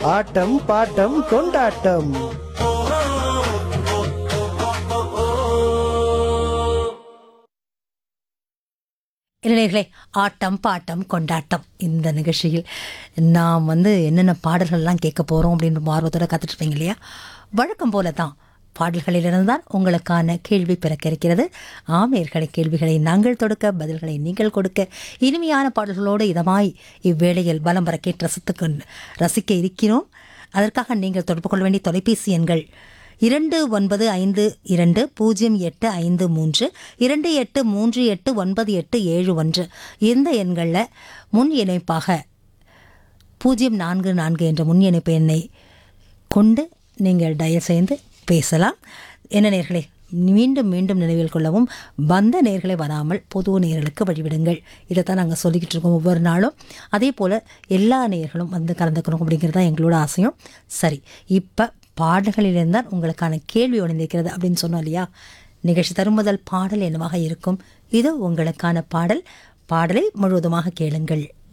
ஆட்டம் bottom கொண்டாட்டம் இளைஞர்களே ஆட்டம் bottom கொண்டாட்டம் இந்த நிகழ்ச்சியில் நாம் வந்து என்னென்ன பாடல்கள்லாம் கேட்க போகிறோம் அப்படின்னு ஆர்வத்தோட காத்துட்டு இருப்பீங்க இல்லையா வழக்கம் போல தான் பாடல்களிலிருந்து தான் உங்களுக்கான கேள்வி பிறக்க இருக்கிறது ஆமையர்களை கேள்விகளை நாங்கள் தொடுக்க பதில்களை நீங்கள் கொடுக்க இனிமையான பாடல்களோடு இதமாய் இவ்வேளையில் பலம் வர கேட்டு ரசித்துக்கு ரசிக்க இருக்கிறோம் அதற்காக நீங்கள் தொடர்பு கொள்ள வேண்டிய தொலைபேசி எண்கள் இரண்டு ஒன்பது ஐந்து இரண்டு பூஜ்ஜியம் எட்டு ஐந்து மூன்று இரண்டு எட்டு மூன்று எட்டு ஒன்பது எட்டு ஏழு ஒன்று இந்த எண்களில் முன் இணைப்பாக பூஜ்ஜியம் நான்கு நான்கு என்ற முன் இணைப்பு எண்ணை கொண்டு நீங்கள் டயல் செய்து பேசலாம் என்ன நேர்களே மீண்டும் மீண்டும் நினைவில் கொள்ளவும் வந்த நேர்களை வராமல் பொது நேர்களுக்கு வழிவிடுங்கள் இதைத்தான் நாங்கள் சொல்லிக்கிட்டு இருக்கோம் ஒவ்வொரு நாளும் அதே போல் எல்லா நேர்களும் வந்து கலந்துக்கணும் அப்படிங்கிறது தான் எங்களோட ஆசையும் சரி இப்போ பாடல்களிலிருந்து தான் உங்களுக்கான கேள்வி ஒளிந்திருக்கிறது அப்படின்னு சொன்னோம் இல்லையா நிகழ்ச்சி தரும் முதல் பாடல் என்னவாக இருக்கும் இது உங்களுக்கான பாடல் பாடலை முழுவதுமாக கேளுங்கள்